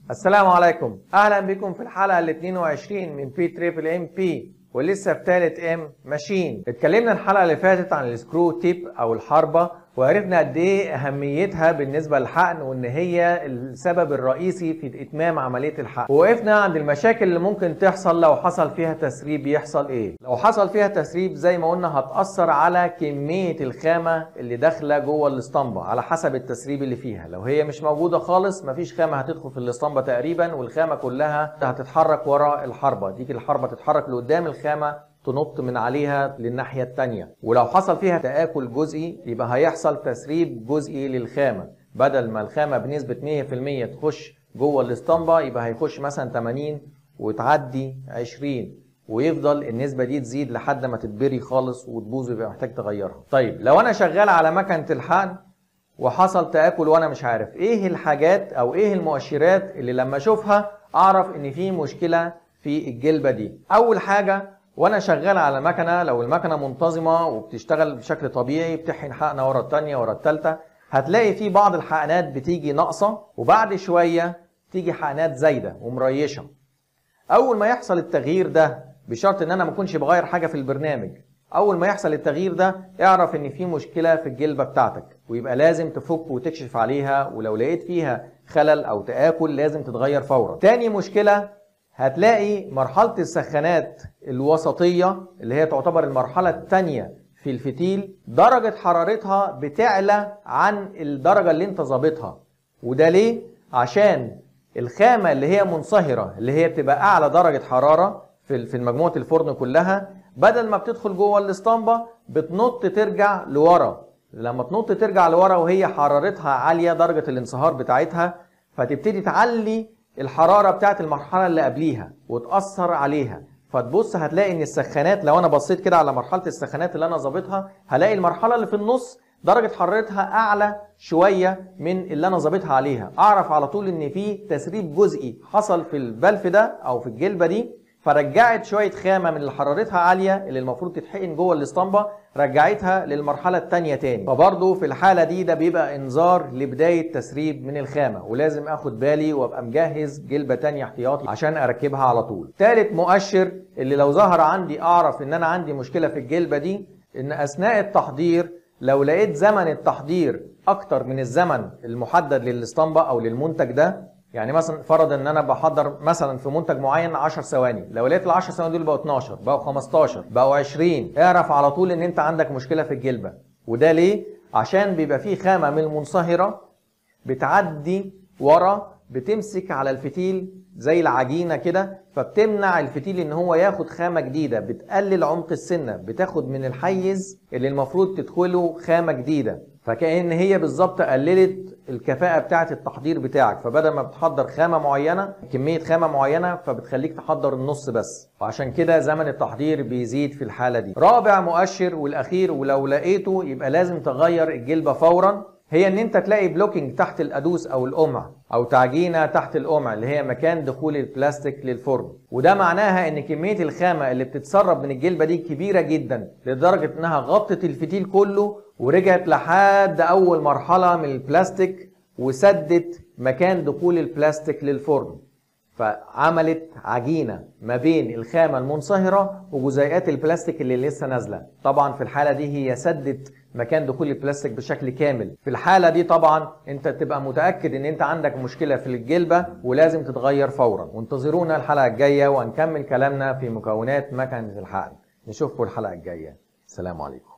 السلام عليكم اهلا بكم في الحلقه ال 22 من بي تريبل ام بي ولسه في تالت ام ماشين اتكلمنا الحلقه اللي فاتت عن السكرو تيب او الحربه وعرفنا قد ايه اهميتها بالنسبه للحقن وان هي السبب الرئيسي في اتمام عمليه الحقن ووقفنا عند المشاكل اللي ممكن تحصل لو حصل فيها تسريب يحصل ايه لو حصل فيها تسريب زي ما قلنا هتاثر على كميه الخامه اللي داخله جوه الاسطمبه على حسب التسريب اللي فيها لو هي مش موجوده خالص مفيش خامه هتدخل في الاسطمبه تقريبا والخامه كلها هتتحرك ورا الحربه تيجي الحربه تتحرك لقدام الخامه تنط من عليها للناحية التانية ولو حصل فيها تآكل جزئي يبقى هيحصل تسريب جزئي للخامة بدل ما الخامة بنسبة 100% تخش جوه الاسطمبة يبقى هيخش مثلا 80 وتعدي 20 ويفضل النسبة دي تزيد لحد ما تتبري خالص وتبوظ ويبقى محتاج تغيرها طيب لو أنا شغال على مكنة الحقن وحصل تآكل وأنا مش عارف إيه الحاجات أو إيه المؤشرات اللي لما أشوفها أعرف إن في مشكلة في الجلبة دي أول حاجة وانا شغال على مكنه لو المكنه منتظمه وبتشتغل بشكل طبيعي بتحقن حقنه ورا الثانيه ورا الثالثه هتلاقي في بعض الحقنات بتيجي ناقصه وبعد شويه تيجي حقنات زايده ومريشه اول ما يحصل التغيير ده بشرط ان انا ما اكونش بغير حاجه في البرنامج اول ما يحصل التغيير ده اعرف ان في مشكله في الجلبه بتاعتك ويبقى لازم تفك وتكشف عليها ولو لقيت فيها خلل او تاكل لازم تتغير فورا تاني مشكله هتلاقي مرحلة السخانات الوسطية اللي هي تعتبر المرحلة الثانية في الفتيل درجة حرارتها بتعلى عن الدرجة اللي انت ظابطها وده ليه؟ عشان الخامة اللي هي منصهرة اللي هي بتبقى أعلى درجة حرارة في في مجموعة الفرن كلها بدل ما بتدخل جوه الاسطمبة بتنط ترجع لورا لما تنط ترجع لورا وهي حرارتها عالية درجة الانصهار بتاعتها فتبتدي تعلي الحراره بتاعت المرحله اللي قبليها وتاثر عليها فتبص هتلاقي ان السخانات لو انا بصيت كده على مرحله السخانات اللي انا ظابطها هلاقي المرحله اللي في النص درجه حرارتها اعلى شويه من اللي انا ظابطها عليها اعرف على طول ان في تسريب جزئي حصل في البلف ده او في الجلبه دي فرجعت شويه خامه من اللي حرارتها عاليه اللي المفروض تتحقن جوه الاسطمبه رجعتها للمرحله الثانيه تاني فبرضه في الحاله دي ده بيبقى انذار لبدايه تسريب من الخامه ولازم اخد بالي وابقى مجهز جلبه تانية احتياطي عشان اركبها على طول ثالث مؤشر اللي لو ظهر عندي اعرف ان انا عندي مشكله في الجلبه دي ان اثناء التحضير لو لقيت زمن التحضير اكتر من الزمن المحدد للاسطمبه او للمنتج ده يعني مثلا فرض ان انا بحضر مثلا في منتج معين 10 ثواني لو لقيت ال 10 ثواني دول بقوا 12 بقوا 15 بقوا 20 اعرف على طول ان انت عندك مشكله في الجلبه وده ليه عشان بيبقى فيه خامه من المنصهره بتعدي ورا بتمسك على الفتيل زي العجينه كده فبتمنع الفتيل ان هو ياخد خامه جديده بتقلل عمق السنه بتاخد من الحيز اللي المفروض تدخله خامه جديده فكأن هي بالظبط قللت الكفاءة بتاعة التحضير بتاعك فبدل ما بتحضر خامة معينة كمية خامة معينة فبتخليك تحضر النص بس وعشان كده زمن التحضير بيزيد في الحالة دي رابع مؤشر والأخير ولو لقيته يبقى لازم تغير الجلبة فورا هي ان انت تلاقي بلوكينج تحت الادوس او القمع او تعجينه تحت القمع اللي هي مكان دخول البلاستيك للفرن وده معناها ان كميه الخامه اللي بتتسرب من الجلبه دي كبيره جدا لدرجه انها غطت الفتيل كله ورجعت لحد اول مرحله من البلاستيك وسدت مكان دخول البلاستيك للفرن فعملت عجينة ما بين الخامة المنصهرة وجزيئات البلاستيك اللي لسه نازلة طبعا في الحالة دي هي سدت مكان دخول البلاستيك بشكل كامل في الحالة دي طبعا انت تبقى متأكد ان انت عندك مشكلة في الجلبة ولازم تتغير فورا وانتظرونا الحلقة الجاية وهنكمل كلامنا في مكونات مكنة الحقن نشوفكم الحلقة الجاية سلام عليكم